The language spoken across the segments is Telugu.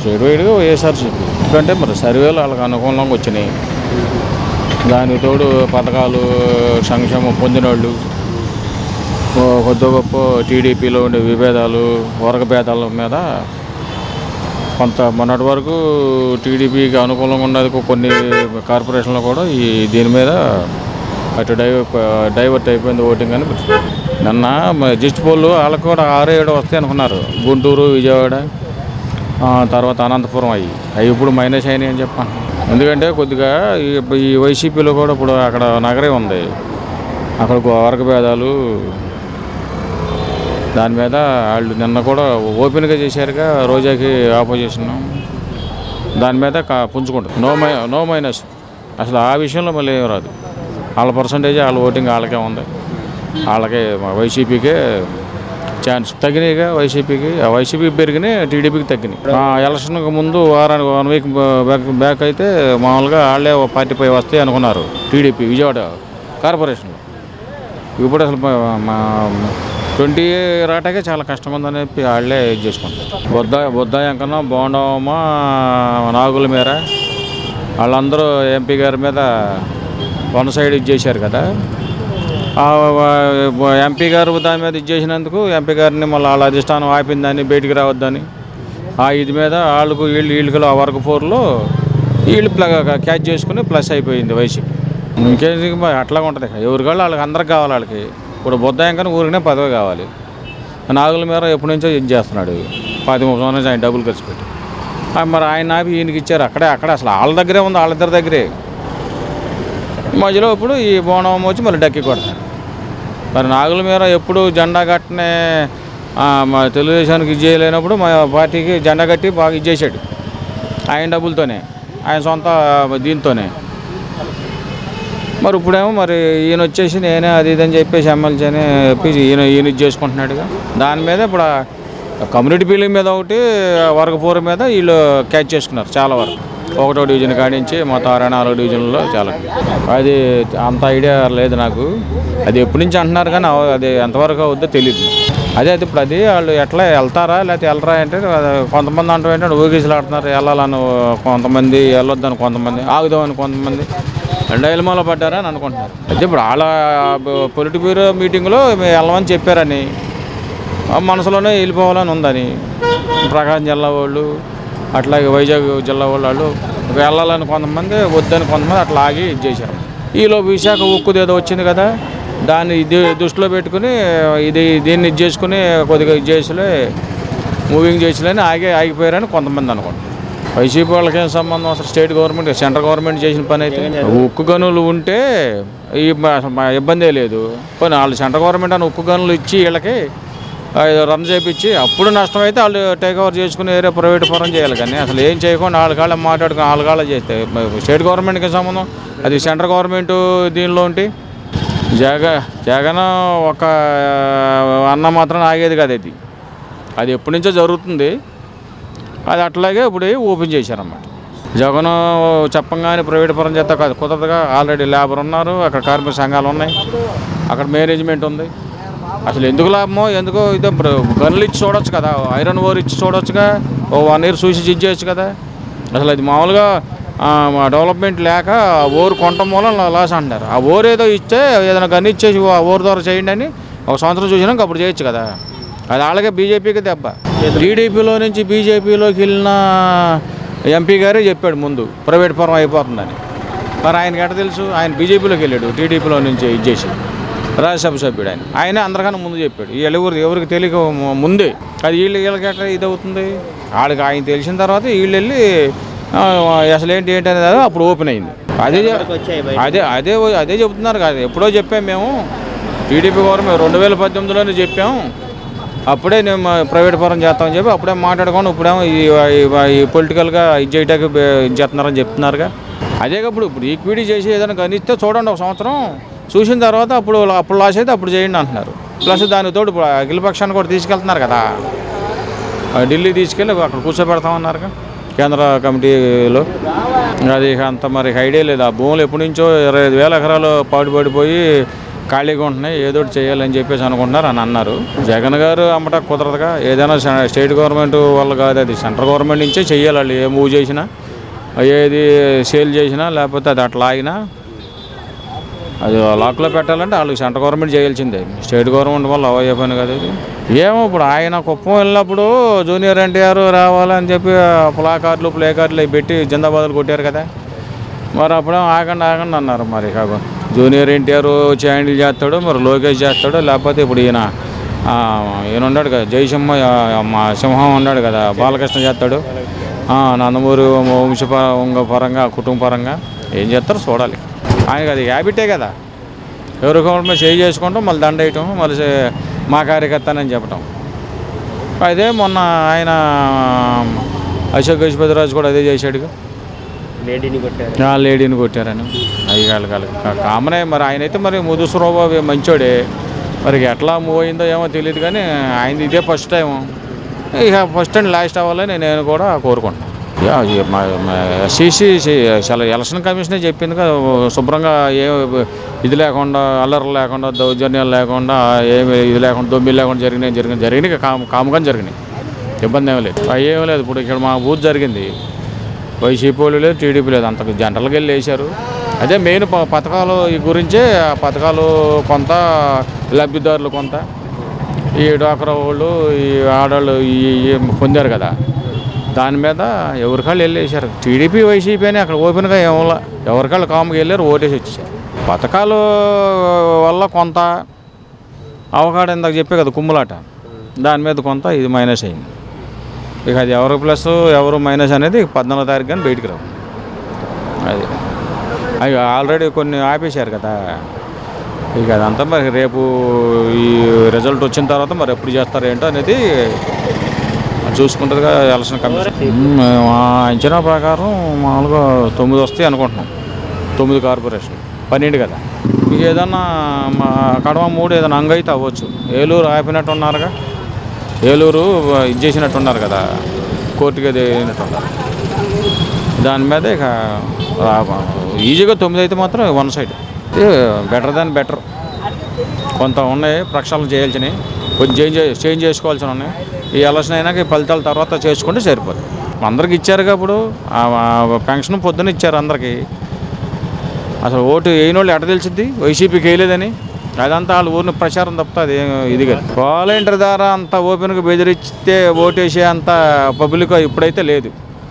స్టేట్ వైడ్గా వైఎస్ఆర్సీపీ ఎందుకంటే మరి సర్వేలు వాళ్ళకి అనుకూలంగా వచ్చినాయి దానికి తోడు పథకాలు సంక్షేమం పొందిన వాళ్ళు ఓ- కొద్ది గొప్ప టీడీపీలో ఉండే విభేదాలు వర్గ భేదాల మీద కొంత మొన్నటి వరకు టీడీపీకి అనుకూలంగా ఉన్నది కొన్ని కార్పొరేషన్లు కూడా ఈ దీని మీద అటు డైవ డైవర్ట్ అయిపోయింది ఓటింగ్ అని నిన్న జిస్ట్ పోళ్ళు వాళ్ళకు కూడా ఆరు ఏడు వస్తాయి అనుకున్నారు గుంటూరు విజయవాడ ఆ, తర్వాత అనంతపురం అయ్యి అవి ఇప్పుడు మైనస్ అయినాయి అని చెప్పాను ఎందుకంటే కొద్దిగా ఈ- ఈ వైసీపీలో కూడా ఇప్పుడు అక్కడ నగరే ఉంది అక్కడ వర్గ భేదాలు దాని మీద వాళ్ళు నిన్న కూడా ఓపెన్గా చేశారుగా రోజాకి ఆపోజిషన్ దాని మీద కా- పుంజుకుంటారు నో మై నో మైనస్ అసలు ఆ విషయంలో మళ్ళీ ఏం రాదు వాళ్ళ పర్సంటేజ్ వాళ్ళ ఓటింగ్ వాళ్ళకే ఉంది వాళ్ళకే మా వైసీపీకే ఛాన్స్ తగ్గినాయిగా వైసీపీకి ఆ వైసీపీ పెరిగినాయి టీడీపీకి తగ్గినాయి ఆ ఎలక్షన్కి ముందు వారానికి వన్ వీక్ బ్యాక్ బ్యాక్ అయితే మామూలుగా వాళ్ళే ఓ పార్టీపై వస్తాయి అనుకున్నారు టీడీపీ విజయవాడ కార్పొరేషన్లో ఇప్పుడు అసలు మా- మా ట్వంటీ రావటాకే చాలా కష్టం ఉందని చెప్పి వాళ్ళే ఇది చేసుకుంటారు బొద్ద బొద్ద ఎంకన్నా బోండవమ్మ నాగుల మీద వాళ్ళందరూ ఎంపీ గారి మీద వన్ సైడ్ ఇది చేశారు కదా ఆ వ- ఎంపీ గారు దాని మీద ఇది చేసినందుకు ఎంపీ గారిని మళ్ళీ వాళ్ళ అధిష్టానం ఆపిందని బయటికి రావద్దని ఆ ఇది మీద వాళ్ళకు వీళ్ళు వీళ్ళకి ఆ వర్గ ఫోర్లో వీళ్ళు ప్ల క్యాచ్ చేసుకుని ప్లస్ అయిపోయింది వైసీపీ ఇంకేంటి మరి అట్లా ఉంటుంది ఎవరికాళ్ళు వాళ్ళకి అందరికి కావాలి వాళ్ళకి ఇప్పుడు బుద్ధాయంకని ఊరికనే పదవి కావాలి నాగుల మీద ఎప్పటి నుంచో ఇది చేస్తున్నాడు పది ముప్పై సంవత్సరాల నుంచి ఆయన డబ్బులు ఖర్చు పెట్టి ఆ మరి ఆయన ఆపి ఈయనకి ఇచ్చారు అక్కడే అక్కడే అసలు వాళ్ళ దగ్గరే ఉంది వాళ్ళిద్దరి దగ్గరే మధ్యలో ఇప్పుడు ఈ బోనం వచ్చి మళ్ళీ డక్కి కొడతారు మరి నాగుల మీద ఎప్పుడు జెండా కట్టనే ఆ, మా తెలుగుదేశానికి ఇది చేయలేనప్పుడు మా పార్టీకి జెండా కట్టి బాగా ఇది చేశాడు ఆయన డబ్బులతోనే ఆయన సొంత దీంతోనే మరి ఇప్పుడేమో మరి ఈయన వచ్చేసి నేనే అది ఇది అని చెప్పేసి ఎమ్మెల్సీ అని చెప్పి ఈయన ఈయన ఇది చేసుకుంటున్నాడుగా దాని మీద ఇప్పుడు ఆ కమ్యూనిటీ బిల్డింగ్ మీద ఒకటి వర్గపూర్ మీద వీళ్ళు క్యాచ్ చేసుకున్నారు చాలా వరకు ఒకటో డివిజన్ కాడించి మొత్తం అరవై నాలుగు డివిజన్లో చాలా అది అంత ఐడియా లేదు నాకు అది ఎప్పటి నుంచి అంటున్నారు కానీ అవ- అది ఎంతవరకు అవుద్దో తెలియదు అదే అది ఇప్పుడు అది వాళ్ళు ఎట్లా వెళ్తారా లేకపోతే వెళ్ళరా అంటే అది కొంతమంది అంటారు ఏంటంటే ఊగిసలు ఆడుతున్నారు వెళ్ళాలని కొంతమంది వెళ్ళొద్దని కొంతమంది ఆగుదామని కొంతమంది డైలమాలో పడ్డారా అని అనుకుంటున్నారు అయితే ఇప్పుడు వాళ్ళ పొలిటి బ్యూరో మీటింగ్లో మేము వెళ్ళమని చెప్పారని ఆ మనసులోనే వెళ్ళిపోవాలని ఉందని ప్రకాశం జిల్లా వాళ్ళు అట్లాగే వైజాగ్ జిల్లా వాళ్ళు వాళ్ళు వెళ్ళాలని కొంతమంది వద్దని కొంతమంది అట్లా ఆగి ఇది చేశారు ఈలో విశాఖ ఉక్కుది ఏదో వచ్చింది కదా దాన్ని ఇది దృష్టిలో పెట్టుకుని ఇది దీన్ని ఇది చేసుకుని కొద్దిగా ఇది చేసిలే మూవింగ్ చేసిలేని ఆగి ఆగిపోయారని కొంతమంది అనుకుంటారు వైసీపీ వాళ్ళకి ఏం సంబంధం అసలు స్టేట్ గవర్నమెంట్ సెంట్రల్ గవర్నమెంట్ చేసిన పని అయితే ఉక్కు గనులు ఉంటే ఈ మ- అసలు మా ఇబ్బందే లేదు పోనీ వాళ్ళు సెంట్రల్ గవర్నమెంట్ అని ఉక్కు గనులు ఇచ్చి వీళ్ళకి ఆ, రన్ చేపించి అప్పుడు నష్టం అయితే వాళ్ళు టేక్ ఓవర్ చేసుకుని వేరే ప్రైవేట్ పరం చేయాలి కానీ అసలు ఏం చేయకుండా వాళ్ళ కాళ్ళ మాట్లాడుకుని వాళ్ళ కాళ్ళ చేస్తే మరి స్టేట్ గవర్నమెంట్కి సంబంధం అది సెంట్రల్ గవర్నమెంట్ దీనిలో ఉంటే జగ జగన్ ఒక అన్న మాత్రం ఆగేది కాదు అది అది ఎప్పటి నుంచో జరుగుతుంది అది అట్లాగే ఇప్పుడు ఓపెన్ చేశారన్నమాట జగన్ చెప్పంగానే ప్రైవేట్ పరం చేత కాదు కుదరదుగా ఆల్రెడీ లేబర్ ఉన్నారు అక్కడ కార్మిక సంఘాలు ఉన్నాయి అక్కడ మేనేజ్మెంట్ ఉంది అసలు ఎందుకు లాభమో ఎందుకో ఇదో ఇప్పుడు గన్లు ఇచ్చి చూడొచ్చు కదా ఐరన్ ఓర్ ఇచ్చి చూడొచ్చుగా ఓ వన్ ఇయర్ చూసి ఇచ్చేయచ్చు కదా అసలు అది మామూలుగా ఆ, మా డెవలప్మెంట్ లేక ఆ ఓరు కొనటం మూలం లాస్ అంటున్నారు ఆ ఓరు ఏదో ఇస్తే ఏదైనా గన్ ఇచ్చేసి ఆ ఓరు ద్వారా చేయండి అని ఒక సంవత్సరం చూసినాక అప్పుడు చేయొచ్చు కదా అది అలాగే బీజేపీకి దెబ్బ టీడీపీలో నుంచి బీజేపీలోకి వెళ్ళిన ఎంపీ గారే చెప్పాడు ముందు ప్రైవేట్ పరం అయిపోతుందని మరి ఆయనకి ఎట్ట తెలుసు ఆయన బీజేపీలోకి వెళ్ళాడు టీడీపీలో నుంచి ఇది చేసి రాజ్యసభ సభ్యుడు ఆయన ఆయనే అందరికన్నా ముందు చెప్పాడు వీళ్ళు ఎవరు ఎవరికి తెలియక ము- ముందే అది వీళ్ళు వీళ్ళకి ఎట్లా ఇది అవుతుంది వాళ్ళకి ఆయన తెలిసిన తర్వాత వీళ్ళు వెళ్ళి ఆ, అసలు ఏంటి ఏంటి అనేది అప్పుడు ఓపెన్ అయింది అదే చె- అదే అదే అదే చెబుతున్నారు కదా ఎప్పుడో చెప్పాం మేము టీడీపీ గవర్నమెంట్ రెండు వేల పద్దెనిమిదిలోనే చెప్పాము అప్పుడే నేను మా ప్రైవేట్ పరం చేస్తామని చెప్పి అప్పుడే మాట్లాడుకోండి ఇప్పుడేమో ఈ ఈ- ఈ పొలిటికల్గా ఇది చేయడానికి బే- ఇది చేస్తున్నారని చెప్తున్నారుగా అదే ఇప్పుడు ఇప్పుడు ఈక్విటీ చేసి ఏదైనా కనిస్తే చూడండి ఒక సంవత్సరం చూసిన తర్వాత అప్పుడు అప్పుడు లాస్ అయితే అప్పుడు చేయండి అంటున్నారు ప్లస్ దానికి తోడు ఇప్పుడు అఖిల పక్షాన్ని కూడా తీసుకెళ్తున్నారు కదా ఆ ఢిల్లీ తీసుకెళ్ళి అక్కడ కూర్చోబెడతామన్నారుగా కేంద్ర కమిటీలో అది అంత మరి ఐడియా లేదు ఆ భూములు ఎప్పటి నుంచో ఇరవై ఐదు వేల ఎకరాలు పాడుపడిపోయి ఖాళీగా ఉంటున్నాయి ఏదో ఒకటి చేయాలని చెప్పేసి అనుకుంటున్నారు అని అన్నారు జగన్ గారు అమ్మట కుదరదుగా ఏదైనా సె- స్టేట్ గవర్నమెంట్ వల్ల కాదు అది సెంట్రల్ గవర్నమెంట్ నుంచే చెయ్యాలి వాళ్ళు ఏ మూవ్ చేసినా ఏది సేల్ చేసినా లేకపోతే అది అట్లా ఆగినా అది లాక్లో పెట్టాలంటే వాళ్ళకి సెంట్రల్ గవర్నమెంట్ చేయాల్సిందే స్టేట్ గవర్నమెంట్ వల్ల అవయ్యే పని కదా ఇది ఏమో ఇప్పుడు ఆయన కుప్పం వెళ్ళినప్పుడు జూనియర్ ఎన్టీఆర్ రావాలని చెప్పి ప్లా కార్డులు ప్లే కార్డులు అవి పెట్టి జిందాబాదులు కొట్టారు కదా మరి అప్పుడే ఆగండి ఆగండి అన్నారు మరి కాక జూనియర్ ఎన్టీఆర్ వచ్చి హ్యాండిల్ చేస్తాడు మరి లోకేష్ చేస్తాడు లేకపోతే ఇప్పుడు ఈయన ఆ, ఈయన ఉన్నాడు కదా జయసింహ ఆ, మా సింహం ఉన్నాడు కదా బాలకృష్ణ చేస్తాడు ఆ, నందమూరి వంశ పరంగా కుటుంబ పరంగా ఏం చేస్తారో చూడాలి ఆయనకి అది హ్యాబిటే కదా ఎవరి గవర్నమెంట్ చేయి చేసుకుంటాం మళ్ళీ దండ వేయటం మళ్ళీ చే- మా కార్యకర్తనని చెప్పటం అదే మొన్న ఆయన అశోక్ గజపతిరాజు కూడా అదే చేశాడుగా లేడీని కొట్టారు ఆ లేడీని కొట్టారని అవి వాళ్ళకి కామనే మరి ఆయన అయితే మరి ముదుసురావు అవి మంచోడే మరి ఎట్లా మూవ్ అయిందో ఏమో తెలియదు కానీ ఆయన ఇదే ఫస్ట్ టైం ఇక ఫస్ట్ అండ్ లాస్ట్ అవ్వాలని నేను కూడా కోరుకుంటున్నాను యా, ఈ మా ఎస్సీసీ చాలా ఎలక్షన్ కమిషనే చెప్పింది కదా శుభ్రంగా ఏ ఇది లేకుండా అల్లర్లు లేకుండా దౌర్జన్యాలు లేకుండా ఏమి ఇది లేకుండా దొమ్మిలు లేకుండా జరిగినాయి జరిగినాయి జరిగినాయి కామ్ కాముగా జరిగినాయి ఇబ్బంది ఏమీ లేదు అవి ఏమీ లేదు ఇప్పుడు ఇక్కడ మా బూత్ జరిగింది వైసీపీ వాళ్ళు లేదు టీడీపీ లేదు అంత జనరల్గా వెళ్ళి వేశారు అదే మెయిన్ ప- పథకాలు ఈ గురించే ఆ పథకాలు కొంత లబ్ధిదారులు కొంత ఈ డ్వాక్రా వాళ్ళు ఈ ఆడవాళ్ళు ఈ ఈ పొందారు కదా దాని మీద ఎవరికాళ్ళు వెళ్ళేసారు టీడీపీ వైసీపీ అని అక్కడ ఓపెన్గా ఏమలా ఎవరికాళ్ళు కాముగా వెళ్ళారు ఓటేసి వచ్చేసారు పథకాలు వల్ల కొంత అవకాడ ఇందాక చెప్పే కదా కుమ్ములాట దాని మీద కొంత ఇది మైనస్ అయింది ఇక అది ఎవరు ప్లస్ ఎవరు మైనస్ అనేది పద్నాలుగో తారీఖు కానీ బయటికి రావు అది అవి ఆల్రెడీ కొన్ని ఆపేశారు కదా ఇక అదంతా మరి రేపు ఈ రిజల్ట్ వచ్చిన తర్వాత మరి ఎప్పుడు చేస్తారు ఏంటో అనేది చూసుకుంటుందిగా ఎలక్షన్ కమిషన్ మ్మ్, మా అంచనా ప్రకారం మామూలుగా తొమ్మిది వస్తాయి అనుకుంటున్నాం తొమ్మిది కార్పొరేషన్ పన్నెండు కదా మీకు ఏదన్నా మా కడమ మూడు ఏదైనా అంగైతే అవ్వచ్చు ఏలూరు ఆపినట్టు ఉన్నారుగా ఏలూరు ఇది చేసినట్టు ఉన్నారు కదా కోర్టుకి అది అయినట్టున్నారు దాని మీద ఇక రా- ఈజీగా తొమ్మిది అయితే మాత్రం one side better than better కొంత ఉన్నాయి ప్రక్షాళన చేయాల్సినవి కొంచెం చేంజ్ చేంజ్ చేసుకోవాల్సి ఉన్నాయి ఈ ఎలక్షన్ అయినాక ఈ ఫలితాల తర్వాత చేసుకుంటే సరిపోతుంది అందరికి ఇచ్చారుగా ఇప్పుడు ఆ ఆ పెన్షన్ పొద్దున ఇచ్చారు అందరికీ అసలు ఓటు వేయని వాళ్ళు ఎట తెలిసిద్ది వైసీపీకి వేయలేదని అదంతా వాళ్ళ ఊరిని ప్రచారం తప్పితే అది ఇది కాదు వాలంటీర్ ద్వారా అంత ఓపెన్గా బెదిరిస్తే ఓటేసే అంత పబ్లిక్ ఇప్పుడైతే లేదు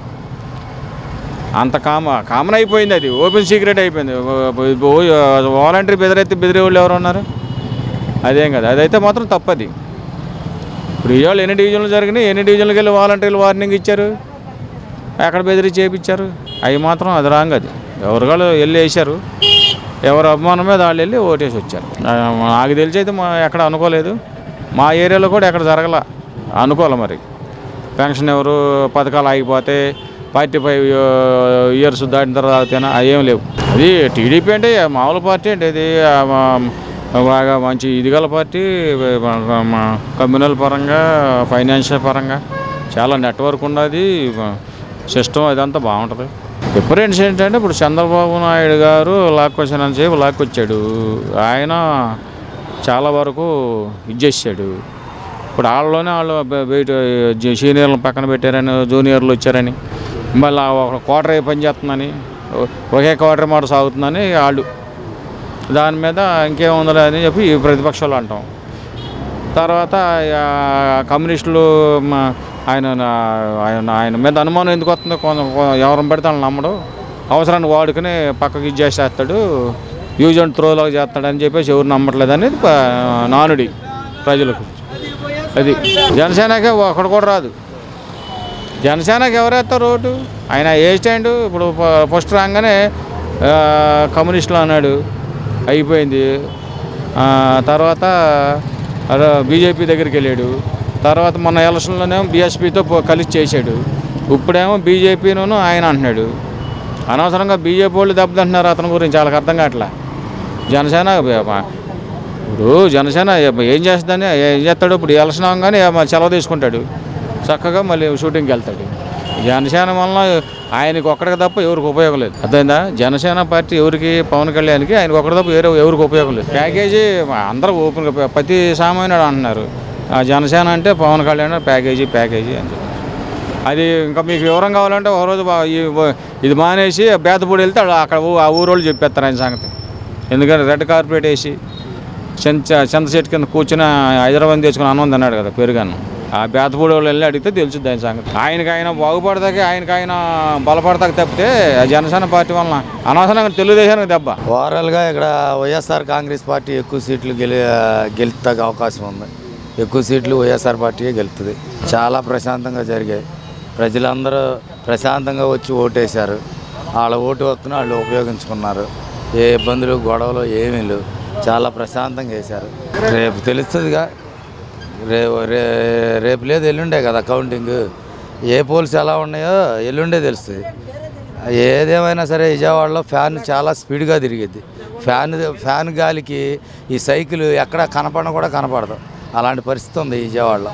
అంత కామ కామన్ అయిపోయింది అది ఓపెన్ సీక్రెట్ అయిపోయింది వాలంటీర్ బెదిరైతే బెదిరే వాళ్ళు ఎవరు ఉన్నారు అదేం కదా అదైతే మాత్రం తప్పది ఇప్పుడు ఇవాళ ఎన్ని డివిజన్లు జరిగినాయి ఎన్ని డివిజన్లకు వెళ్ళి వాలంటీర్లు వార్నింగ్ ఇచ్చారు ఎక్కడ బెదిరి చేయించారు అవి మాత్రం అది రాంగ్ అది ఎవరికాళ్ళు వెళ్ళి వేశారు ఎవరి అభిమానం మీద వాళ్ళు వెళ్ళి ఓటేసి వచ్చారు ఆ, నాకు తెలిసి అయితే మా ఎక్కడ అనుకోలేదు మా ఏరియాలో కూడా ఎక్కడ జరగల అనుకోవాలి మరి పెన్షన్ ఎవరు పథకాలు ఆగిపోతే పార్టీ ఫైవ్ ఇయర్స్ దాటిన తర్వాత అవి ఏం లేవు అది టీడీపీ అంటే మామూలు పార్టీ అంటే ఇది ఆ, మా- బాగా మంచి ఇది గల పార్టీ మా- మా కమ్యూనల్ పరంగా ఫైనాన్షియల్ పరంగా చాలా నెట్వర్క్ ఉన్నది సిస్టమ్ అదంతా బాగుంటుంది డిఫరెన్స్ ఏంటంటే ఇప్పుడు చంద్రబాబు నాయుడు గారు లాక్కొచ్చానని చెప్పి లాక్కొచ్చాడు ఆయన చాలా వరకు ఇది చేశాడు ఇప్పుడు వాళ్ళలోనే వాళ్ళు బ- బయట జ- సీనియర్లను పక్కన పెట్టారని జూనియర్లు వచ్చారని మళ్ళీ ఒక క్వార్టర్ పని చేస్తుందని ఒ- ఒకే క్వార్టర్ మాట సాగుతుందని వాళ్ళు దాని మీద ఇంకేముందలే అని చెప్పి ఈ ప్రతిపక్షాలు అంటాం తర్వాత ఆ, కమ్యూనిస్టులు మా- ఆయన ఆయన ఆయన మీద అనుమానం ఎందుకు వస్తుందో కొంత ఎవరిని పెడితే వాళ్ళని నమ్మడు అవసరాన్ని వాడుకుని పక్కకి ఇది చేసేస్తాడు యూజ్ అండ్ త్రోలాగా చేస్తాడని చెప్పేసి ఎవరు నమ్మట్లేదు అనేది ప- నానుడి ప్రజలకు అది జనసేనకే ఒకడు కూడా రాదు జనసేనకి ఎవరేస్తారు ఓటు ఆయన ఏ స్టాండ్ ఇప్పుడు ఫ- ఫస్ట్ రాగానే ఆ, కమ్యూనిస్టులు అన్నాడు అయిపోయింది ఆ, తర్వాత అలా బీజేపీ దగ్గరికి వెళ్ళాడు తర్వాత మొన్న ఎలక్షన్లోనేమో బీఎస్పీతో కలిసి చేశాడు ఇప్పుడేమో బీజేపీను ఆయన అంటున్నాడు అనవసరంగా బీజేపీ వాళ్ళు దెబ్బతింటున్నారు అతని గురించి వాళ్ళకి అర్థం కావట్లా జనసేన ఇప్పుడు జనసేన ఏం చేస్తుందని ఏం చేస్తాడు ఇప్పుడు ఎలక్షన్ అవగానే మ- సెలవు తీసుకుంటాడు చక్కగా మళ్ళీ షూటింగ్కి వెళ్తాడు జనసేన వలన ఆయనకి ఒక్కడికి తప్ప ఎవరికి ఉపయోగం లేదు అర్థమైందా జనసేన పార్టీ ఎవరికి పవన్ కళ్యాణ్కి ఆయనకి ఒక్కడి తప్ప వేరే ఎవరికి ఉపయోగం లేదు ప్యాకేజీ అందరూ ఓపెన్ ప్రతి సామాన్యుడు అంటున్నారు ఆ జనసేన అంటే పవన్ కళ్యాణ్ ప్యాకేజీ ప్యాకేజీ అని చెప్పి అది ఇంకా మీకు వివరం కావాలంటే ఒక రోజు బా- ఈ- ఇది మానేసి బేతపూడి వెళ్తే ఆడ- అక్కడ ఊ- ఆ ఊరోళ్ళు చెప్పేస్తారు ఆయన సంగతి ఎందుకంటే రెడ్ కార్పెట్ వేసి చెంచ చింత చెట్టు కింద కూర్చుని హైదరాబాద్ తెచ్చుకుని అన్నం తిన్నాడు కదా పెరుగన్నం ఆ బేతపూడి వాళ్ళు వెళ్ళి అడిగితే తెలుసుద్ది ఆయన సంగతి ఆయనకి ఆయన బాగుపడతాకి ఆయనకి ఆయన బలపడతాకి తప్పితే ఆ జనసేన పార్టీ వలన అనవసరంగా తెలుగుదేశానికి దెబ్బ ఓవరాల్గా ఇక్కడ వైఎస్ఆర్ కాంగ్రెస్ పార్టీ ఎక్కువ సీట్లు గెలి గెలుతాక అవకాశం ఉంది ఎక్కువ సీట్లు వైఎస్ఆర్ పార్టీయే గెలుతుంది చాలా ప్రశాంతంగా జరిగాయి ప్రజలందరూ ప్రశాంతంగా వచ్చి ఓటేశారు వాళ్ళ ఓటు హక్కును వాళ్ళు ఉపయోగించుకున్నారు ఏ ఇబ్బందులు గొడవలు ఏమీ లేవు చాలా ప్రశాంతంగా వేశారు రేపు తెలుస్తుందిగా రేపు రే రేపు లేదు ఎల్లుండే కదా కౌంటింగ్ ఏ పోల్స్ ఎలా ఉన్నాయో ఎల్లుండే తెలుస్తుంది ఏదేమైనా సరే విజయవాడలో ఫ్యాన్ చాలా స్పీడ్గా తిరిగిద్ది ఫ్యాన్ ఫ్యాన్ గాలికి ఈ సైకిల్ ఎక్కడ కనపడడం కూడా కనపడదు అలాంటి పరిస్థితి ఉంది విజయవాడలో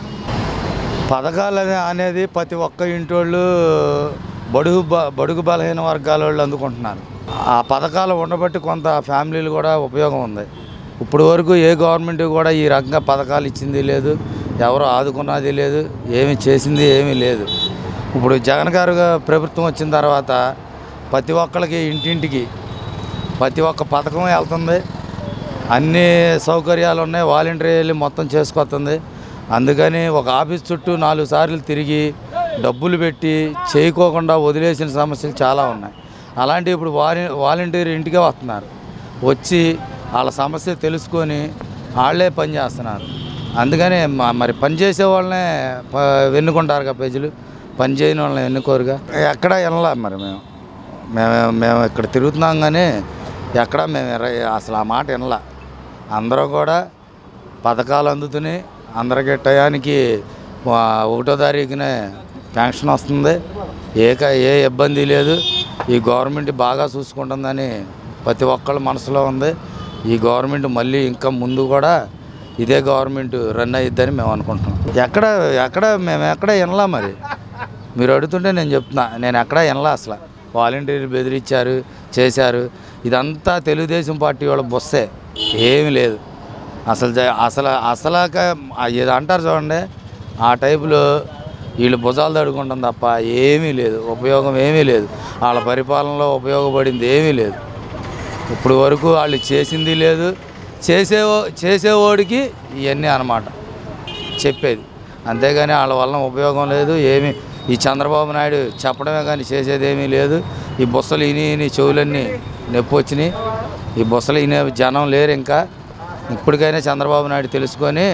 పథకాలు అనే- అనేది ప్రతి ఒక్క ఇంటోళ్ళు బడుగు బ- బడుగు బలహీన వర్గాల వాళ్ళు అందుకుంటున్నారు ఆ పథకాలు ఉండబట్టి కొంత ఫ్యామిలీలు కూడా ఉపయోగం ఉంది ఇప్పుడు వరకు ఏ గవర్నమెంట్ కూడా ఈ రకంగా పథకాలు ఇచ్చింది లేదు ఎవరు ఆదుకున్నది లేదు ఏమి చేసింది ఏమీ లేదు ఇప్పుడు జగన్ గారు ప్రభుత్వం వచ్చిన తర్వాత ప్రతి ఒక్కరికి ఇంటింటికి ప్రతి ఒక్క పథకం వెళ్తుంది అన్ని సౌకర్యాలు ఉన్నాయి వాలంటీర్ వెళ్ళి మొత్తం చేసుకొస్తుంది అందుకని ఒక ఆఫీస్ చుట్టూ నాలుగు సార్లు తిరిగి డబ్బులు పెట్టి చేయకోకుండా వదిలేసిన సమస్యలు చాలా ఉన్నాయి అలాంటి ఇప్పుడు వారి వాలంటీర్ ఇంటికే వస్తున్నారు వచ్చి వాళ్ళ సమస్య తెలుసుకొని వాళ్ళే పని చేస్తున్నారు అందుకని మ- మరి పని చేసే వాళ్ళనే ప- ఎన్నుకుంటారుగా ప్రజలు పని చేయని వాళ్ళని ఎన్నుకోరుగా ఎక్కడ వినలా మరి మేము మేము మేము ఇక్కడ తిరుగుతున్నాం కానీ ఎక్కడ మేము ఎర్ర- అసలు ఆ మాట వినలా అందరూ కూడా పథకాలు అందుతున్నాయి అందరికీ టయానికి ఆ, ఒకటో తారీఖునే పెన్షన్ వస్తుంది ఏ క- ఏ ఇబ్బంది లేదు ఈ గవర్నమెంట్ బాగా చూసుకుంటుందని ప్రతి ఒక్కళ్ళ మనసులో ఉంది ఈ గవర్నమెంట్ మళ్ళీ ఇంకా ముందు కూడా ఇదే గవర్నమెంట్ రన్ అయ్యిద్దని మేము అనుకుంటున్నాం ఎక్కడ ఎక్కడ మేము ఎక్కడ వినలా మరి మీరు అడుగుతుంటే నేను చెప్తున్నా నేను ఎక్కడ వినలా అసలు వాలంటీర్లు బెదిరించారు చేశారు ఇదంతా తెలుగుదేశం పార్టీ వాళ్ళ బొస్సే ఏమీ లేదు అసలు జ- అసలు అసలాక ఇది అంటారు చూడండి ఆ టైపులో వీళ్ళు భుజాలు తడుకుంటాం తప్ప ఏమీ లేదు ఉపయోగం ఏమీ లేదు వాళ్ళ పరిపాలనలో ఉపయోగపడింది ఏమీ లేదు ఇప్పుడు వరకు వాళ్ళు చేసింది లేదు చేసే చేసేవాడికి ఇవన్నీ అన్నమాట చెప్పేది అంతేగాని వాళ్ళ వలన ఉపయోగం లేదు ఏమి ఈ చంద్రబాబు నాయుడు చెప్పడమే కానీ చేసేది ఏమీ లేదు ఈ బుస్సలు ఇని ఇని చెవులన్నీ నొప్పి వచ్చినాయి ఈ బుస్సలు ఇనే జనం లేరు ఇంకా ఇప్పటికైనా చంద్రబాబు నాయుడు తెలుసుకొని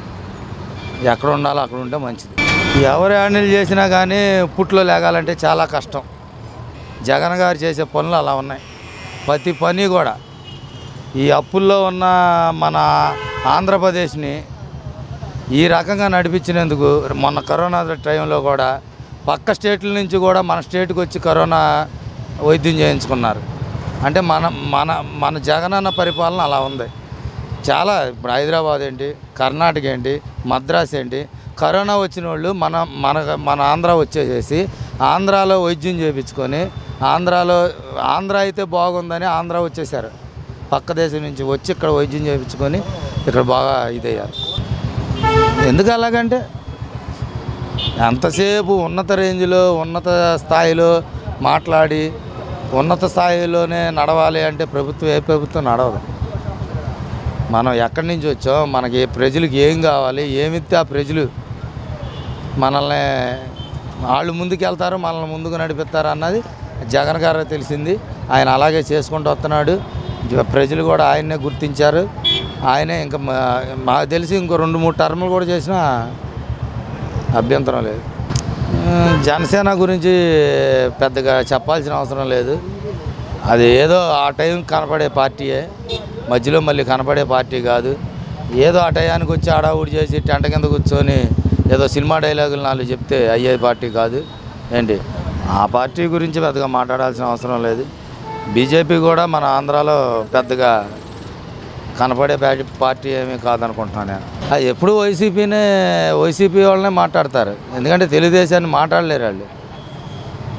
ఎక్కడ ఉండాలో అక్కడ ఉంటే మంచిది ఎవరు హ్యాండిల్ చేసినా కానీ పుట్లో లేగాలంటే చాలా కష్టం జగన్ గారు చేసే పనులు అలా ఉన్నాయి ప్రతి పని కూడా ఈ అప్పుల్లో ఉన్న మన ఆంధ్రప్రదేశ్ని ఈ రకంగా నడిపించినందుకు మొన్న కరోనా టైంలో కూడా పక్క స్టేట్ల నుంచి కూడా మన స్టేట్కి వచ్చి కరోనా వైద్యం చేయించుకున్నారు అంటే మన మన మన జగనన్న పరిపాలన అలా ఉంది చాలా ఇప్పుడు హైదరాబాద్ ఏంటి కర్ణాటక ఏంటి మద్రాస్ ఏంటి కరోనా వచ్చిన వాళ్ళు మన మన మన ఆంధ్ర వచ్చేసేసి ఆంధ్రాలో వైద్యం చేయించుకొని ఆంధ్రాలో ఆంధ్ర అయితే బాగుందని ఆంధ్ర వచ్చేసారు పక్క దేశం నుంచి వచ్చి ఇక్కడ వైద్యం చేయించుకొని ఇక్కడ బాగా ఇదయ్యారు ఎందుకు అలాగంటే ఎంతసేపు ఉన్నత రేంజ్లో ఉన్నత స్థాయిలో మాట్లాడి ఉన్నత స్థాయిలోనే నడవాలి అంటే ప్రభుత్వం ఏ ప్రభుత్వం నడవదు మనం ఎక్కడి నుంచి వచ్చాం మనకి ఏ ప్రజలకు ఏం కావాలి ఏమిస్తే ఆ ప్రజలు మనల్ని వాళ్ళు ముందుకు వెళ్తారు మనల్ని ముందుకు నడిపిస్తారు అన్నది జగన్ గారు తెలిసింది ఆయన అలాగే చేసుకుంటూ వస్తున్నాడు జ- ప్రజలు కూడా ఆయన్నే గుర్తించారు ఆయనే ఇంకా మా- మాకు తెలిసి ఇంకో రెండు మూడు టర్ములు కూడా చేసినా అభ్యంతరం లేదు ఆ, జనసేన గురించి పెద్దగా చెప్పాల్సిన అవసరం లేదు అది ఏదో ఆ టైం కనపడే పార్టీయే మధ్యలో మళ్ళీ కనపడే పార్టీ కాదు ఏదో ఆ టయానికి వచ్చి ఆడావుడి చేసి టెంట కింద కూర్చొని ఏదో సినిమా డైలాగులు నాలుగు చెప్తే అయ్యే పార్టీ కాదు ఏంటి ఆ పార్టీ గురించి పెద్దగా మాట్లాడాల్సిన అవసరం లేదు బీజేపీ కూడా మన ఆంధ్రాలో పెద్దగా కనపడే పార్టీ పార్టీ ఏమీ కాదనుకుంటున్నాను నేను అది ఎప్పుడు వైసీపీనే వైసీపీ వాళ్ళనే మాట్లాడతారు ఎందుకంటే తెలుగుదేశాన్ని మాట్లాడలేరు వాళ్ళు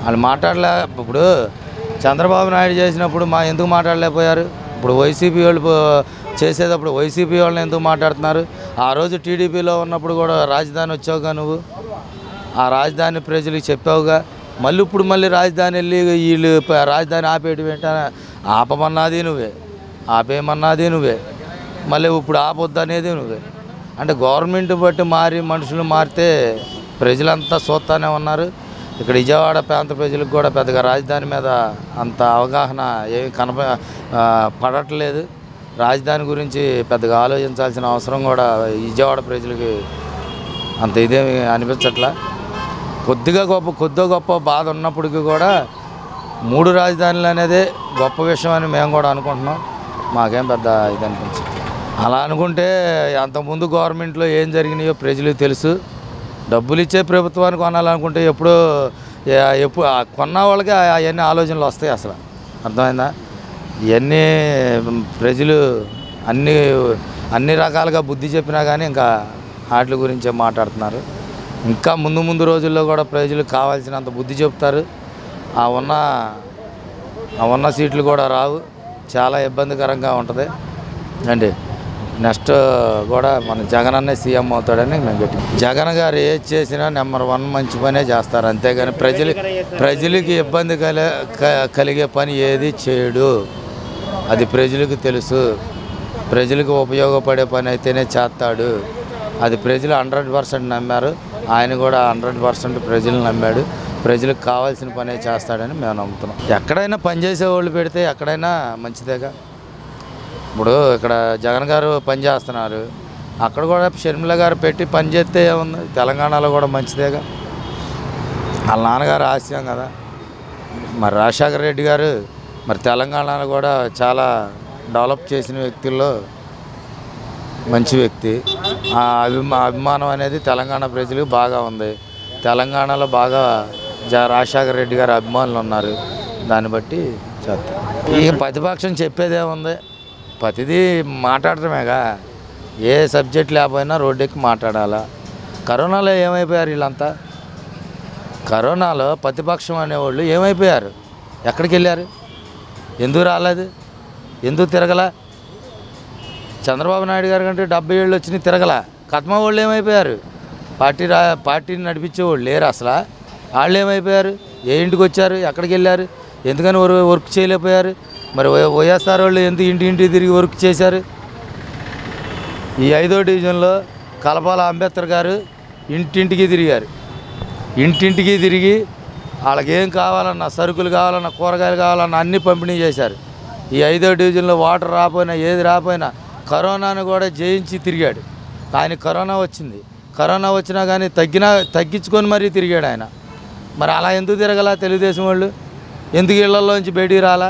వాళ్ళు మాట్లాడలే ఇప్పుడు చంద్రబాబు నాయుడు చేసినప్పుడు మా ఎందుకు మాట్లాడలేకపోయారు ఇప్పుడు వైసీపీ వాళ్ళు పో- చేసేటప్పుడు వైసీపీ వాళ్ళని ఎందుకు మాట్లాడుతున్నారు ఆ రోజు టీడీపీలో ఉన్నప్పుడు కూడా రాజధాని వచ్చావుగా నువ్వు ఆ రాజధాని ప్రజలకు చెప్పావుగా మళ్ళీ ఇప్పుడు మళ్ళీ రాజధాని వెళ్ళి వీళ్ళు ప- రాజధాని ఆపేయడం ఏంటని ఆపమన్నది నువ్వే ఆపేయమన్నది నువ్వే మళ్ళీ ఇప్పుడు ఆపొద్దు అనేది నువ్వే అంటే గవర్నమెంట్ బట్టి మారి మనుషులు మారితే ప్రజలంతా చూస్తానే ఉన్నారు ఇక్కడ విజయవాడ ప్రాంత ప్రజలకు కూడా పెద్దగా రాజధాని మీద అంత అవగాహన ఏమి కనప ఆ, పడట్లేదు రాజధాని గురించి పెద్దగా ఆలోచించాల్సిన అవసరం కూడా విజయవాడ ప్రజలకి అంత ఇదేమి అనిపించట్లా కొద్దిగా గొప్ప కొద్దిగా గొప్ప బాధ ఉన్నప్పటికీ కూడా మూడు రాజధానులు అనేది గొప్ప విషయం అని మేము కూడా అనుకుంటున్నాం మాకేం పెద్ద ఇది అనిపించదు అలా అనుకుంటే అంతకుముందు గవర్నమెంట్లో ఏం జరిగినాయో ప్రజలకు తెలుసు డబ్బులు ఇచ్చే ప్రభుత్వాన్ని కొనాలనుకుంటే ఎప్పుడో ఏ- ఎప్పుడు ఆ కొన్న వాళ్ళకి అవన్నీ ఆలోచనలు వస్తాయి అసలు అర్థమైందా ఇవన్నీ ప్రజలు అన్ని అన్ని రకాలుగా బుద్ధి చెప్పినా కానీ ఇంకా వాటి గురించే మాట్లాడుతున్నారు ఇంకా ముందు ముందు రోజుల్లో కూడా ప్రజలకు కావాల్సినంత బుద్ధి చెప్తారు ఆ ఉన్న ఆ ఉన్న సీట్లు కూడా రావు చాలా ఇబ్బందికరంగా ఉంటుంది అండి నెక్స్ట్ కూడా మన జగన్ అన్నే సీఎం అవుతాడని మేము గట్టి జగన్ గారు ఏది చేసినా నెంబర్ వన్ మంచి పనే చేస్తారు అంతేగాని ప్రజలు ప్రజలకి ఇబ్బంది కల క- కలిగే పని ఏది చేయడు అది ప్రజలకు తెలుసు ప్రజలకు ఉపయోగపడే పని అయితేనే చేస్తాడు అది ప్రజలు హండ్రెడ్ పర్సెంట్ నమ్మారు ఆయన కూడా హండ్రెడ్ పర్సెంట్ ప్రజలు నమ్మాడు ప్రజలకు కావాల్సిన పనే చేస్తాడని మేము నమ్ముతున్నాం ఎక్కడైనా పనిచేసే వాళ్ళు పెడితే ఎక్కడైనా మంచిదేగా ఇప్పుడు ఇక్కడ జగన్ గారు పని చేస్తున్నారు అక్కడ కూడా షర్మిల గారు పెట్టి పని చేస్తే ఏముంది తెలంగాణలో కూడా మంచిదేగా వాళ్ళ నాన్నగారు ఆశయం కదా మరి రాజశేఖర రెడ్డి గారు మరి తెలంగాణలో కూడా చాలా డెవలప్ చేసిన వ్యక్తుల్లో మంచి వ్యక్తి ఆ అభిమా అభిమానం అనేది తెలంగాణ ప్రజలకు బాగా ఉంది తెలంగాణలో బాగా జ రాజశేఖర రెడ్డి గారి అభిమానులు ఉన్నారు దాన్ని బట్టి చేస్తాం ఈ ప్రతిపక్షం చెప్పేదేముంది ప్రతిదీ మాట్లాడటమేగా ఏ సబ్జెక్ట్ లేకపోయినా రోడ్డెక్కి మాట్లాడాలా కరోనాలో ఏమైపోయారు వీళ్ళంతా కరోనాలో ప్రతిపక్షం అనేవాళ్ళు ఏమైపోయారు ఎక్కడికి వెళ్ళారు ఎందుకు రాలేదు ఎందుకు తిరగలా చంద్రబాబు నాయుడు గారి కంటే డెబ్బై ఏళ్ళు వచ్చినాయి తిరగల కత్మ వాళ్ళు ఏమైపోయారు పార్టీ రా పార్టీని నడిపించేవాళ్ళు లేరు అసలు వాళ్ళు ఏమైపోయారు ఏ ఇంటికి వచ్చారు ఎక్కడికి వెళ్ళారు ఎందుకని వర్- వర్క్ చేయలేకపోయారు మరి వై- వైఎస్ఆర్ వాళ్ళు ఎందుకు ఇంటి ఇంటికి తిరిగి వర్క్ చేశారు ఈ ఐదో డివిజన్లో కలపాల అంబేద్కర్ గారు ఇంటింటికి తిరిగారు ఇంటింటికి తిరిగి వాళ్ళకి ఏం కావాలన్నా సరుకులు కావాలన్నా కూరగాయలు కావాలన్నా అన్నీ పంపిణీ చేశారు ఈ ఐదో డివిజన్లో వాటర్ రాపోయినా ఏది రాపోయినా కరోనాను కూడా జయించి తిరిగాడు ఆయన కరోనా వచ్చింది కరోనా వచ్చినా కానీ తగ్గినా తగ్గించుకొని మరీ తిరిగాడు ఆయన మరి అలా ఎందుకు తిరగల తెలుగుదేశం వాళ్ళు ఎందుకు ఇళ్లలోంచి బయటికి రాలా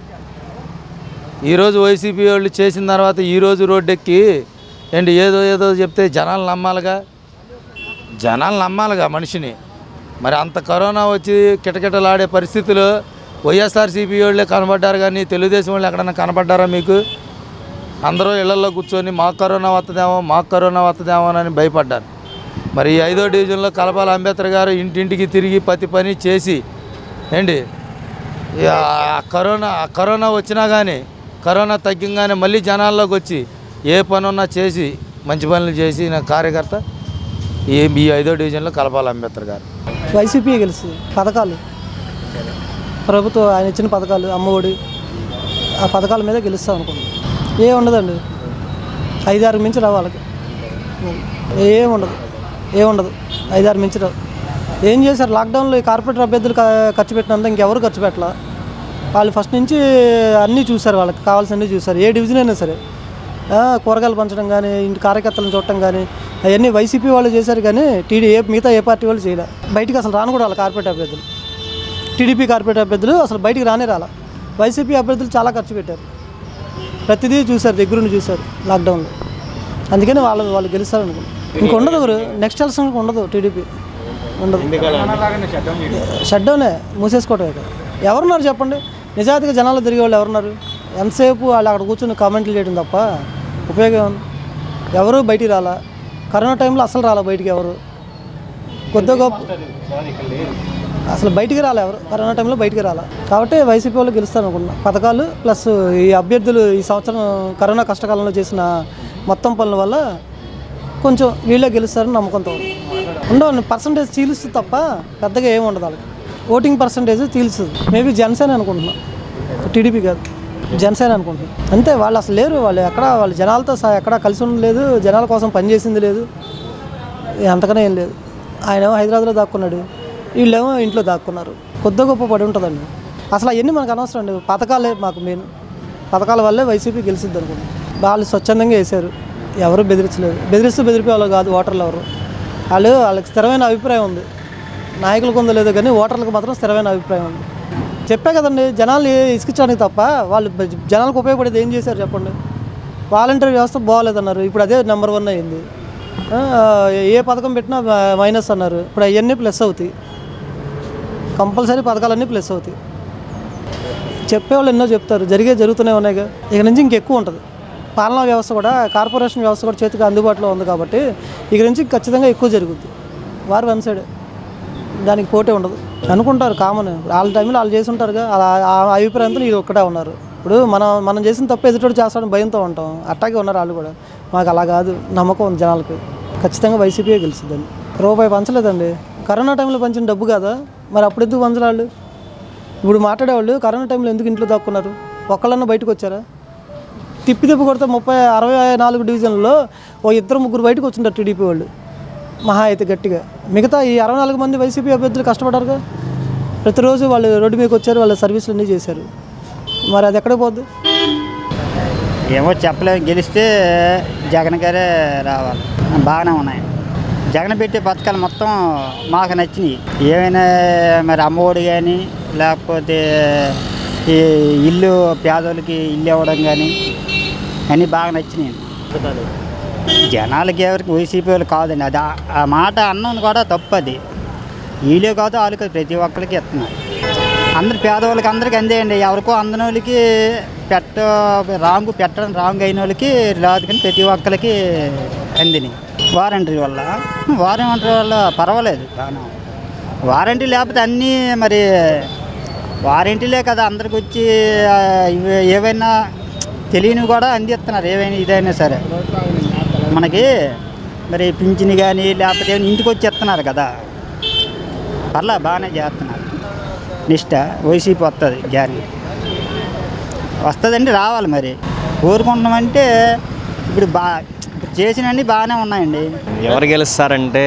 ఈరోజు వైసీపీ వాళ్ళు చేసిన తర్వాత ఈరోజు రోడ్డెక్కి ఏంటి ఏదో ఏదో చెప్తే జనాలు నమ్మాలిగా జనాలు నమ్మాలిగా మనిషిని మరి అంత కరోనా వచ్చి కిటకిటలాడే పరిస్థితులు వైఎస్ఆర్సీపీ వాళ్ళే కనబడ్డారు కానీ తెలుగుదేశం వాళ్ళు ఎక్కడన్నా కనబడ్డారా మీకు అందరూ ఇళ్లలో కూర్చొని మాకు కరోనా వస్తుందేమో మాకు కరోనా వస్తుందేమో అని భయపడ్డారు మరి ఈ ఐదో డివిజన్లో కలపాల అంబేద్కర్ గారు ఇంటింటికి తిరిగి ప్రతి పని చేసి ఏంటి ఇక ఆ కరోనా ఆ కరోనా వచ్చినా కానీ కరోనా తగ్గంగానే మళ్ళీ జనాల్లోకి వచ్చి ఏ పని ఉన్నా చేసి మంచి పనులు చేసి నా కార్యకర్త ఈ ఈ ఐదో డివిజన్లో కలపాల అంబేద్కర్ గారు వైసీపీ గెలుస్తుంది పథకాలు ప్రభుత్వం ఆయన ఇచ్చిన పథకాలు అమ్మఒడి ఆ పథకాల మీద గెలుస్తాం అనుకున్నాం ఏ ఉండదండి ఐదారు మించి రావు వాళ్ళకి ఏం ఉండదు ఏ ఉండదు ఐదారు మించి రావు ఏం చేశారు లాక్డౌన్లో ఈ కార్పొరేటర్ అభ్యర్థులు క- ఖర్చు పెట్టినంత ఇంకెవరు ఖర్చు పెట్టలా వాళ్ళు ఫస్ట్ నుంచి అన్నీ చూశారు వాళ్ళకి కావాల్సినవి చూశారు ఏ డివిజన్ అయినా సరే ఆ, కూరగాయలు పంచడం కానీ ఇంటి కార్యకర్తలను చూడటం కానీ అవన్నీ వైసీపీ వాళ్ళు చేశారు కానీ టీడీ ఏ మిగతా ఏ పార్టీ వాళ్ళు చేయలే బయటికి అసలు రాను కూడా వాళ్ళ కార్పొరేట్ అభ్యర్థులు టీడీపీ కార్పొరేట్ అభ్యర్థులు అసలు బయటికి రానే రాలా వైసీపీ అభ్యర్థులు చాలా ఖర్చు పెట్టారు ప్రతిదీ చూశారు దగ్గరుండి చూశారు లాక్డౌన్లో అందుకని వాళ్ళు వాళ్ళు గెలుస్తారు అనుకున్నాం ఇంక ఉండదు ఎవరు నెక్స్ట్ ఎలక్షన్ ఉండదు టీడీపీ ఉండదు షట్ డౌనే మూసేసుకోవటమే కదా ఎవరున్నారు చెప్పండి నిజాయితీగా జనాలు తిరిగే వాళ్ళు ఎవరున్నారు ఎంతసేపు వాళ్ళు అక్కడ కూర్చొని కామెంట్లు చేయడం తప్ప ఉపయోగం ఉంది ఎవరు బయటికి రాలా కరోనా టైంలో అసలు రాలా బయటికి ఎవరు కొద్దిగా గొప్ప అసలు బయటికి రాలే ఎవరు కరోనా టైంలో బయటికి రాలే కాబట్టి వైసీపీ వాళ్ళు గెలుస్తారు అనుకున్నా పథకాలు ప్లస్ ఈ అభ్యర్థులు ఈ సంవత్సరం కరోనా కష్టకాలంలో చేసిన మొత్తం పనుల వల్ల కొంచెం వీళ్ళే గెలుస్తారని నమ్మకంతో ఉంది. ఉండవు పర్సంటేజ్ చీలుస్తుంది తప్ప పెద్దగా ఏమి ఉండదు వాళ్ళకి ఓటింగ్ పర్సంటేజ్ చీల్స్తుంది మేబీ జనసేన అనుకుంటున్నా టీడీపీ కాదు జనసేన అనుకుంటున్నా అంతే వాళ్ళు అసలు లేరు వాళ్ళు ఎక్కడ వాళ్ళు జనాలతో సహా ఎక్కడ కలిసి ఉండలేదు జనాల కోసం పనిచేసింది లేదు అంతకనే ఏం లేదు ఆయన ఏమో హైదరాబాద్లో దాక్కున్నాడు వీళ్ళేమో ఇంట్లో దాక్కున్నారు కొద్ది గొప్ప పడి ఉంటుందండి అసలు అవన్నీ మనకు అనవసరం అండి పథకాలే మాకు మెయిన్ పథకాల వల్లే వైసీపీ గెలిచిద్ది అనుకుంటున్నాం వాళ్ళు స్వచ్ఛందంగా వేశారు ఎవరు బెదిరించలేదు బెదిరిస్తూ బెదిరిపే వాళ్ళు కాదు ఓటర్లు ఎవరు వాళ్ళు వాళ్ళకి స్థిరమైన అభిప్రాయం ఉంది నాయకులకు ఉందో లేదో కానీ ఓటర్లకు మాత్రం స్థిరమైన అభిప్రాయం ఉంది చెప్పే కదండి జనాలు ఇసుకించడానికి తప్ప వాళ్ళు బ- జనాలకు ఉపయోగపడేది ఏం చేశారు చెప్పండి వాలంటీర్ వ్యవస్థ బాగోలేదన్నారు ఇప్పుడు అదే నెంబర్ వన్ అయింది ఆ, ఏ పథకం పెట్టినా మ- మైనస్ అన్నారు ఇప్పుడు అవన్నీ ప్లస్ అవుతాయి కంపల్సరీ పథకాలన్నీ ప్లస్ అవుతాయి చెప్పేవాళ్ళు ఎన్నో చెప్తారు జరిగే జరుగుతూనే ఉన్నాయిగా ఇక నుంచి ఇంకెక్కువ ఉంటుంది పాలనా వ్యవస్థ కూడా కార్పొరేషన్ వ్యవస్థ కూడా చేతికి అందుబాటులో ఉంది కాబట్టి ఇక నుంచి ఖచ్చితంగా ఎక్కువ జరుగుద్ది వారు వన్ సైడ్ దానికి పోటీ ఉండదు అనుకుంటారు కామన్ వాళ్ళ టైంలో వాళ్ళు చేసి ఉంటారుగా ఆ- ఆ అభిప్రాయంతో వీళ్ళు ఒక్కటే ఉన్నారు ఇప్పుడు మనం మనం చేసిన తప్పు ఎదుటోడు చేస్తాడని భయంతో ఉంటాం అట్టాగే ఉన్నారు వాళ్ళు కూడా మాకు అలా కాదు నమ్మకం ఉంది జనాలకు ఖచ్చితంగా వైసీపీయే గెలుస్తుందని రూపాయి పంచలేదండి కరోనా టైంలో పంచిన డబ్బు కదా మరి అప్పుడు ఎందుకు పంచరాళ్ళు ఇప్పుడు మాట్లాడేవాళ్ళు కరోనా టైంలో ఎందుకు ఇంట్లో దాక్కున్నారు ఒక్కళ్ళన్నా బయటకు వచ్చారా తిప్పి తిప్పి కొడితే ముప్పై అరవై నాలుగు డివిజన్లో ఓ ఇద్దరు ముగ్గురు బయటకు వచ్చింటారు టీడీపీ వాళ్ళు మహా అయితే గట్టిగా మిగతా ఈ అరవై నాలుగు మంది వైసీపీ అభ్యర్థులు కష్టపడ్డారుగా ప్రతిరోజు వాళ్ళు రోడ్డు మీదకి వచ్చారు వాళ్ళ సర్వీసులు అన్నీ చేశారు మరి అది ఎక్కడికి పోద్ది ఏమో చెప్పలేము గెలిస్తే జగన్ గారే రావాలి బాగానే ఉన్నాయి జగన్ పెట్టే పథకాలు మొత్తం మాకు నచ్చినాయి ఏమైనా మరి అమ్మఒడి కానీ లేకపోతే ఈ ఇల్లు పేదోళ్ళకి ఇల్లు ఇవ్వడం కానీ అన్నీ బాగా నచ్చినాయి పథకాలు జనాలకి ఎవరికి వైసీపీ వాళ్ళు కాదండి అది ఆ- ఆ మాట అన్నం కూడా తప్పు అది వీళ్ళే కాదు వాళ్ళు కాదు ప్రతి ఒక్కరికి ఇస్తున్నారు అందరు పేదవాళ్ళకి అందరికి అందేయండి ఎవరికో అందని వాళ్ళకి పెట్ట రాంగు పెట్టడం రాంగ్ అయిన వాళ్ళకి రాదు కానీ ప్రతి ఒక్కరికి అందినాయి వారంటీ వల్ల వారంటీ వల్ల పర్వాలేదు బాగా వారంటీ లేకపోతే అన్నీ మరి వారంటీలే కదా అందరికి వచ్చి ఆ, ఇవి ఏవైనా తెలియనివి కూడా అందిస్తున్నారు ఏవైనా ఇదైనా సరే మనకి మరి పింఛన్ కానీ లేకపోతే ఏమైనా ఇంటికి వచ్చి ఇస్తున్నారు కదా పర్లా బాగానే చేస్తున్నారు నిష్ట వైసీపీ వస్తుంది గ్యారెంటీ వస్తుందండి రావాలి మరి కోరుకుంటున్నామంటే ఇప్పుడు బా ఇప్పుడు చేసినవన్నీ బాగానే ఉన్నాయండి ఎవరు గెలుస్తారంటే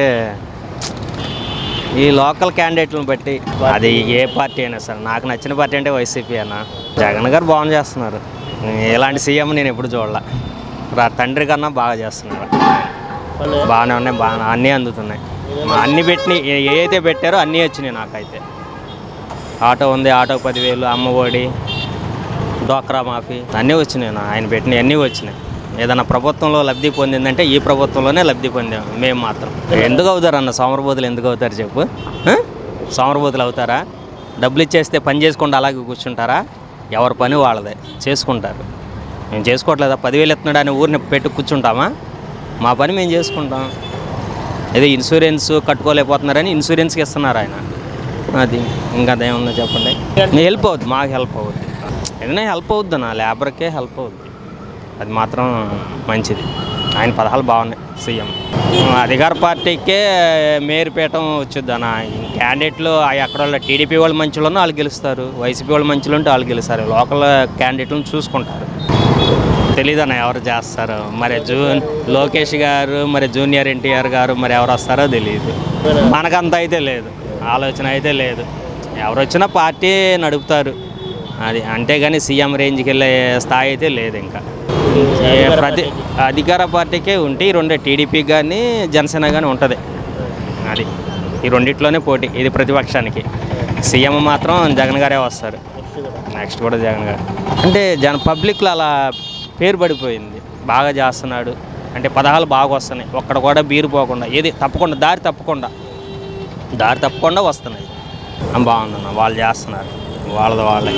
ఈ లోకల్ క్యాండిడేట్లను బట్టి అది ఏ పార్టీ అయినా సరే నాకు నచ్చిన పార్టీ అంటే వైసీపీ అన్న జగన్ గారు బాగా చేస్తున్నారు ఇలాంటి సీఎం నేను ఎప్పుడు చూడలే రా- తండ్రి కన్నా బాగా చేస్తున్నారు బాగానే ఉన్నాయి బాగా అన్నీ అందుతున్నాయి అన్నీ పెట్టి ఏ అయితే పెట్టారో అన్నీ వచ్చినాయి నాకైతే ఆటో ఉంది ఆటో పదివేలు అమ్మ ఒడి డోక్రా మాఫీ అన్నీ వచ్చినాయి నా ఆయన పెట్టినవి అన్నీ వచ్చినాయి ఏదైనా ప్రభుత్వంలో లబ్ధి పొందిందంటే ఈ ప్రభుత్వంలోనే లబ్ధి పొందాం మేము మాత్రం ఎందుకు అవుతారు అన్న సోమరబోతులు ఎందుకు అవుతారు చెప్పు ఆ? సోమరబోతులు అవుతారా డబ్బులు ఇచ్చేస్తే పని చేసుకుంటూ అలాగే కూర్చుంటారా ఎవరి పని వాళ్ళదే చేసుకుంటారు మేము చేసుకోవట్లేదా పదివేలు ఎత్తున్నాడు అని ఊరిని పెట్టి కూర్చుంటామా మా పని మేము చేసుకుంటాం ఏదో ఇన్సూరెన్స్ కట్టుకోలేకపోతున్నారని ఇన్సూరెన్స్కి ఇస్తున్నారు ఆయన అది ఇంకా అదేముందో చెప్పండి హెల్ప్ అవుద్ది మాకు హెల్ప్ అవుద్ది ఏదైనా హెల్ప్ అవుద్ది నా లేబర్కే హెల్ప్ అవుద్ది అది మాత్రం మంచిది ఆయన పదహాలు బాగున్నాయి సీఎం అధికార పార్టీకే మేరుపీఠం వచ్చిద్ది అన్న క్యాండిడేట్లు ఎక్కడ వాళ్ళ టీడీపీ వాళ్ళు మంచిలో వాళ్ళు గెలుస్తారు వైసీపీ వాళ్ళు మంచిలో ఉంటే వాళ్ళు గెలుస్తారు లోకల్ క్యాండిడేట్లను చూసుకుంటారు తెలీదన్న ఎవరు చేస్తారు మరి జూన్ లోకేష్ గారు మరి జూనియర్ ఎన్టీఆర్ గారు మరి ఎవరు వస్తారో తెలియదు మనకంత అయితే లేదు ఆలోచన అయితే లేదు ఎవరు వచ్చినా పార్టీ నడుపుతారు అది అంతేగాని సీఎం రేంజ్కి వెళ్ళే స్థాయి అయితే లేదు ఇంకా ఏ ప్రతి అధికార పార్టీకే ఉంటే ఈ రెండు టీడీపీ కానీ జనసేన కానీ ఉంటుంది అది ఈ రెండిట్లోనే పోటీ ఇది ప్రతిపక్షానికి సీఎం మాత్రం జగన్ గారే వస్తారు నెక్స్ట్ కూడా జగన్ గారు అంటే జన పబ్లిక్లో అలా పేరు పడిపోయింది బాగా చేస్తున్నాడు అంటే పదహాలు బాగా వస్తున్నాయి ఒక్కడ కూడా బీరు పోకుండా ఏది తప్పకుండా దారి తప్పకుండా దారి తప్పకుండా వస్తున్నాయి ఆ, బాగుందన్న వాళ్ళు చేస్తున్నారు వాళ్ళది వాళ్ళే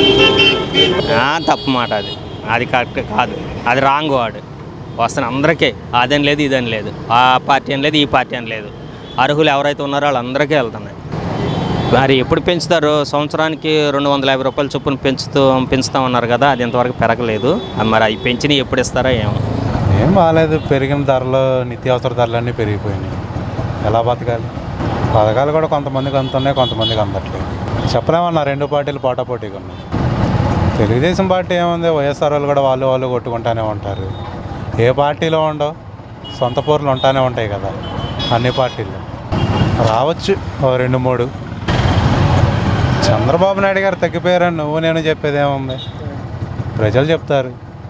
ఆ, తప్పు మాట అది అది కరెక్ట్ కాదు అది రాంగ్ వాడు వస్తున్న అందరికీ అదని లేదు ఇదని లేదు ఆ పార్టీ అని లేదు ఈ పార్టీ అని లేదు అర్హులు ఎవరైతే ఉన్నారో వాళ్ళందరికీ వెళ్తున్నాయి మరి ఎప్పుడు పెంచుతారు సంవత్సరానికి రెండు వందల యాభై రూపాయల చొప్పున పెంచుతూ పెంచుతామన్నారు కదా అది ఇంతవరకు పెరగలేదు అది మరి అవి పెంచినవి ఎప్పుడు ఇస్తారా ఏమో ఏం బాగాలేదు పెరిగిన ధరలు నిత్యావసర ధరలన్నీ పెరిగిపోయినాయి ఎలా బతకాలి పథకాలు కూడా కొంతమందికి అందుతున్నాయి కొంతమందికి అందట్లేదు చెప్పలేమన్నా రెండు పార్టీలు పోటాపోటీగా ఉన్నాయి తెలుగుదేశం పార్టీ ఏముంది వైఎస్ఆర్ వాళ్ళు కూడా వాళ్ళు వాళ్ళు కొట్టుకుంటానే ఉంటారు ఏ పార్టీలో ఉండవు సొంత పోర్లు ఉంటానే ఉంటాయి కదా అన్ని పార్టీలు రావచ్చు ఓ రెండు మూడు చంద్రబాబు నాయుడు గారు తగ్గిపోయారని నువ్వు నేను చెప్పేది ఏముంది ప్రజలు చెప్తారు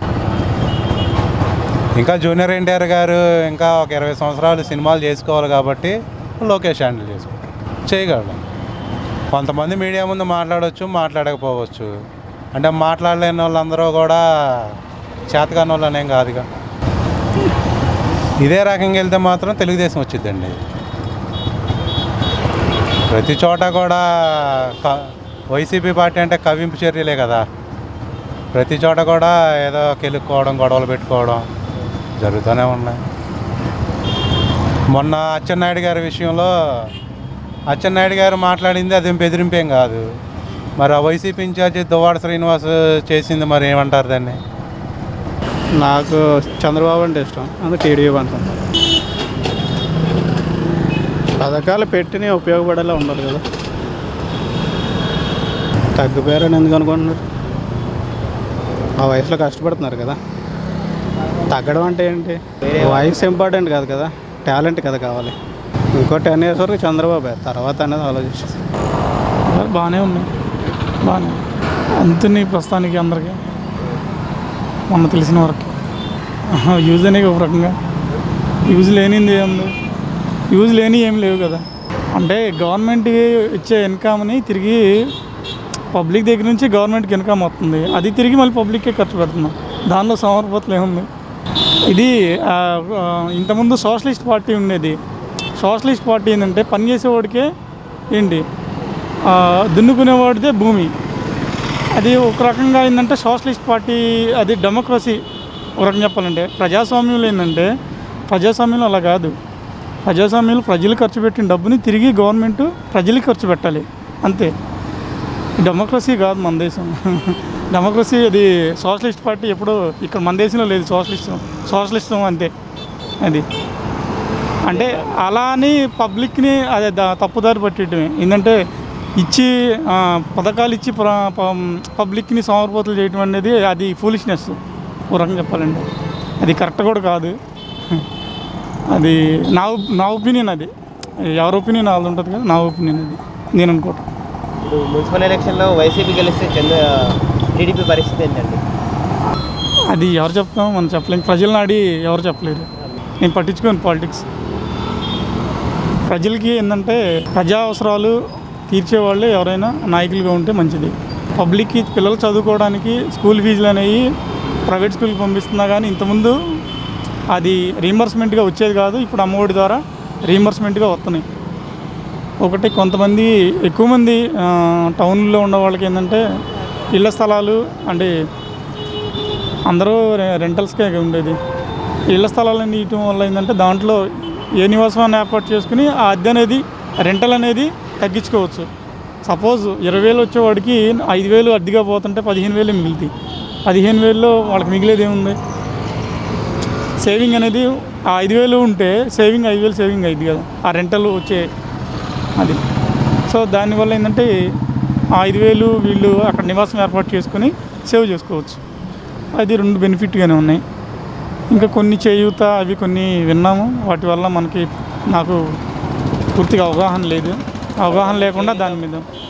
ఇంకా జూనియర్ ఎన్టీఆర్ గారు ఇంకా ఒక ఇరవై సంవత్సరాలు సినిమాలు చేసుకోవాలి కాబట్టి లోకేష్ హ్యాండిల్ చేసుకుంటారు చేయగలడు కొంతమంది మీడియా ముందు మాట్లాడవచ్చు మాట్లాడకపోవచ్చు అంటే మాట్లాడలేని వాళ్ళందరూ కూడా చేతకాని వాళ్ళు అనేం కాదుగా ఇదే రకంగా వెళ్తే మాత్రం తెలుగుదేశం వచ్చిందండి ప్రతి చోట కూడా క- వైసీపీ పార్టీ అంటే కవింపు చర్యలే కదా ప్రతి చోట కూడా ఏదో కెలుక్కోవడం గొడవలు పెట్టుకోవడం జరుగుతూనే ఉన్నాయి మొన్న అచ్చెన్నాయుడు గారి విషయంలో అచ్చెన్నాయుడు గారు మాట్లాడింది అదేం బెదిరింపేం కాదు మరి ఆ వైసీపీ ఇన్ఛార్జి దువ్వాడ శ్రీనివాస్ చేసింది మరి ఏమంటారు దాన్ని నాకు చంద్రబాబు అంటే ఇష్టం అందుకే టీడీపీ అంటాను పథకాలు పెట్టిన ఉపయోగపడేలా ఉండాలి కదా తగ్గిపోయారని ఎందుకు అనుకుంటున్నారు ఆ వయసులో కష్టపడుతున్నారు కదా తగ్గడం అంటే ఏంటి వయసు ఇంపార్టెంట్ కాదు కదా టాలెంట్ కదా కావాలి ఇంకో టెన్ ఇయర్స్ వరకు చంద్రబాబు తర్వాత అనేది ఆలోచిస్తాను బాగానే ఉన్నాయి బాగానే అంతుంది ప్రస్తుతానికి అందరికీ మొన్న తెలిసిన వరకు ఆహా, యూజ్ అనేవి ఒక రకంగా యూజ్ లేనిది ఏముంది యూజ్ లేని ఏం లేవు కదా అంటే గవర్నమెంట్ ఇచ్చే ఇన్కమ్ని తిరిగి పబ్లిక్ దగ్గర నుంచి గవర్నమెంట్కి ఇన్కమ్ వస్తుంది అది తిరిగి మళ్ళీ పబ్లిక్కే ఖర్చు పెడుతున్నాం దానిలో సమర్పతలు ఏముంది ఇది ఆ, ఆ, ఇంతకుముందు సోషలిస్ట్ పార్టీ ఉండేది సోషలిస్ట్ పార్టీ ఏంటంటే పని చేసేవాడికే ఏంటి ఆ, దున్నుకునేవాడిదే భూమి అది ఒక రకంగా ఏంటంటే సోషలిస్ట్ పార్టీ అది డెమోక్రసీ ఒక రకంగా చెప్పాలంటే ప్రజాస్వామ్యంలో ఏంటంటే ప్రజాస్వామ్యంలో అలా కాదు ప్రజాస్వామ్యంలో ప్రజలు ఖర్చు పెట్టిన డబ్బుని తిరిగి గవర్నమెంట్ ప్రజలకు ఖర్చు పెట్టాలి అంతే డెమోక్రసీ కాదు మన దేశం డెమోక్రసీ అది సోషలిస్ట్ పార్టీ ఎప్పుడో ఇక్కడ మన దేశంలో లేదు సోషలిస్టం సోషలిస్టం అంతే అది అంటే అలా అని పబ్లిక్ని అదే దా- తప్పుదారి పట్టేయటమే ఏంటంటే ఇచ్చి ఆ, పథకాలు ఇచ్చి ప్ర- ప- పబ్లిక్ని సమర్పతలు చేయటం అనేది అది ఫూలిష్నెస్ ఓ రకంగా చెప్పాలంటే అది కరెక్ట్ కూడా కాదు అది నా ఒప్- నా ఒపీనియన్ అది ఎవరి ఒపీనియన్ వాళ్ళది ఉంటుంది కదా నా ఒపీనియన్ అది నేను అనుకోవటం ఇప్పుడు మున్సిపల్ ఎలక్షన్లో వైసీపీ గెలిస్తే చంద్ర టీడీపీ పరిస్థితి ఏంటండి అది ఎవరు చెప్తాం మనం చెప్పలేం ప్రజలను ఆడి ఎవరు చెప్పలేరు నేను పట్టించుకోను పాలిటిక్స్ ప్రజలకి ఏంటంటే ప్రజా అవసరాలు తీర్చేవాళ్ళు ఎవరైనా నాయకులుగా ఉంటే మంచిది పబ్లిక్కి పిల్లలు చదువుకోవడానికి స్కూల్ ఫీజులు అనేవి ప్రైవేట్ స్కూల్కి పంపిస్తున్నా కానీ ఇంతకుముందు అది రీంబర్స్మెంట్గా వచ్చేది కాదు ఇప్పుడు అమ్మఒడి ద్వారా రీంబర్స్మెంట్గా వస్తున్నాయి ఒకటి కొంతమంది ఎక్కువ మంది ఆ, టౌన్లో ఉన్న వాళ్ళకి ఏంటంటే ఇళ్ల స్థలాలు అంటే అందరూ రె- రెంటల్స్కే ఉండేది ఇళ్ల స్థలాలన్నీ ఇవ్వటం వల్ల ఏంటంటే దాంట్లో ఏ నివాసాన్ని ఏర్పాటు చేసుకుని ఆ అద్దె అనేది రెంటల్ అనేది తగ్గించుకోవచ్చు సపోజ్ ఇరవై వేలు వచ్చేవాడికి ఐదు వేలు అద్దెగా పోతుంటే పదిహేను వేలు మిగులుతాయి పదిహేను వేలలో వాళ్ళకి మిగిలేది ఏముంది సేవింగ్ అనేది ఆ ఐదు వేలు ఉంటే సేవింగ్ ఐదు వేలు సేవింగ్ అయింది కదా ఆ రెంటల్ వచ్చే అది సో దానివల్ల ఏంటంటే ఆ ఐదు వేలు వీళ్ళు అక్కడ నివాసం ఏర్పాటు చేసుకుని సేవ్ చేసుకోవచ్చు అది రెండు బెనిఫిట్గానే ఉన్నాయి ఇంకా కొన్ని చేయూత అవి కొన్ని విన్నాము వాటి వల్ల మనకి నాకు పూర్తిగా అవగాహన లేదు అవగాహన లేకుండా దాని మీద